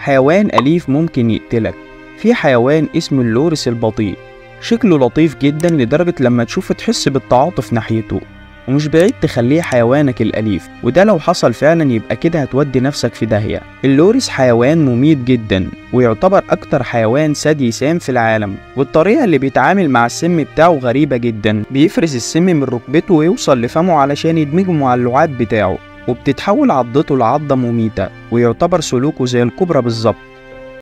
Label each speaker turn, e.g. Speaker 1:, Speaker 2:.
Speaker 1: حيوان أليف ممكن يقتلك في حيوان اسمه اللورس البطيء شكله لطيف جدا لدرجة لما تشوفه تحس بالتعاطف ناحيته ومش بعيد تخليه حيوانك الأليف وده لو حصل فعلا يبقى كده هتودي نفسك في داهية اللورس حيوان مميت جدا ويعتبر أكتر حيوان ثدي سام في العالم والطريقة اللي بيتعامل مع السم بتاعه غريبة جدا بيفرز السم من ركبته ويوصل لفمه علشان يدمجه مع اللعاب بتاعه وبتتحول عضته لعضة مميتة ويعتبر سلوكه زي الكبرى بالظبط